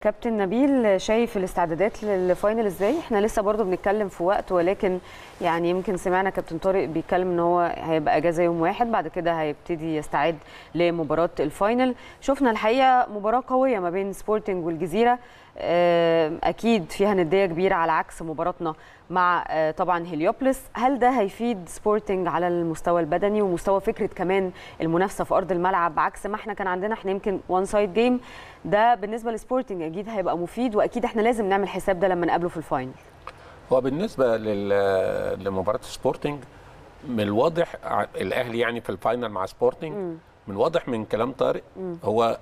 كابتن نبيل شايف الاستعدادات للفاينل ازاي احنا لسه برضو بنتكلم في وقت ولكن يعني يمكن سمعنا كابتن طارق بيتكلم ان هو هيبقى اجازه يوم واحد بعد كده هيبتدي يستعد لمباراه الفاينل شفنا الحقيقه مباراه قويه ما بين سبورتنج والجزيره اكيد فيها نديه كبيره على عكس مباراتنا مع طبعا هليوبلس هل ده هيفيد سبورتنج على المستوى البدني ومستوى فكره كمان المنافسه في ارض الملعب عكس ما احنا كان عندنا احنا يمكن وان سايد جيم ده بالنسبه لسبورتنج اكيد هيبقى مفيد واكيد احنا لازم نعمل حساب ده لما نقابله في الفاينل هو بالنسبه لل... لمباراه سبورتنج من الواضح الاهلي يعني في الفاينل مع سبورتنج م. من الواضح من كلام طارق م. هو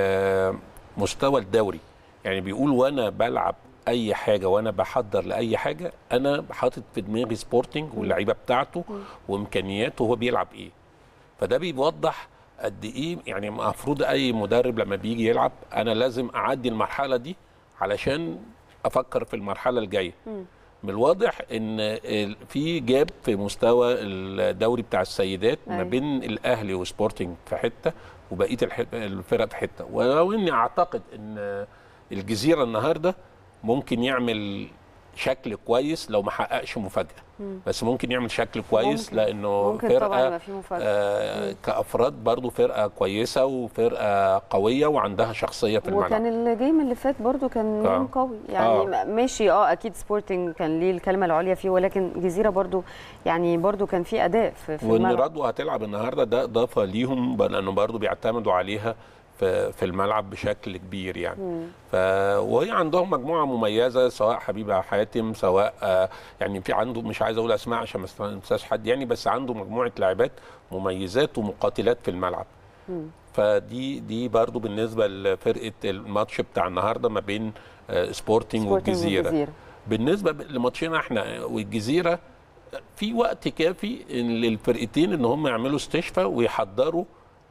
مستوى الدوري يعني بيقول وانا بلعب اي حاجه وانا بحضر لاي حاجه انا حاطط في دماغي سبورتنج واللعيبه بتاعته وامكانياته وهو بيلعب ايه فده بيوضح قد ايه يعني المفروض اي مدرب لما بيجي يلعب انا لازم اعدي المرحله دي علشان افكر في المرحله الجايه من الواضح ان في جاب في مستوى الدوري بتاع السيدات ما بين الاهلي وسبورتنج في حته وبقيه الفرق في حته ولو اني اعتقد ان الجزيره النهارده ممكن يعمل شكل كويس لو ما حققش مفاجاه مم. بس ممكن يعمل شكل كويس ممكن. لانه ممكن فرقه في مفاجأة. آه كافراد برضو فرقه كويسه وفرقه قويه وعندها شخصيه في الملعب وكان الجيم اللي فات برضو كان جيم آه. قوي يعني آه. ماشي اه اكيد سبورتنج كان ليه الكلمه العليا فيه ولكن جزيره برضو يعني برضو كان في اداء في, في وان الملعب رضوى هتلعب النهارده ده اضافه ليهم لانه برضو بيعتمدوا عليها في في الملعب بشكل كبير يعني ف وهي عندهم مجموعه مميزه سواء حبيبه حاتم سواء آه يعني في عنده مش عايز اقول اسماء عشان ما انساش حد يعني بس عنده مجموعه لاعبات مميزات ومقاتلات في الملعب مم. فدي دي برضو بالنسبه لفرقه الماتش بتاع النهارده ما بين آه سبورتنج سبورتنج والجزيره والجزيرة. بالنسبه لماتشنا احنا والجزيره في وقت كافي للفرقتين ان هم يعملوا استشفاء ويحضروا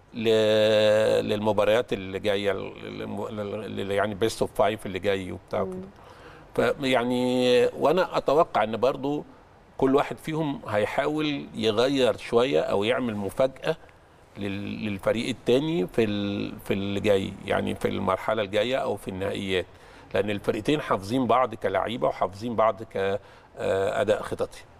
ل- للمباريات اللي جايه اللي يعني بيست اوف فايف اللي جاي وبتاع كده فيعني وانا اتوقع ان برضو كل واحد فيهم هيحاول يغير شويه او يعمل مفاجاه لل- للفريق الثاني في ال- في اللي جاي يعني في المرحله الجايه او في النهائيات لان الفرقتين حافظين بعض كلعيبه وحافظين بعض كاداء خططي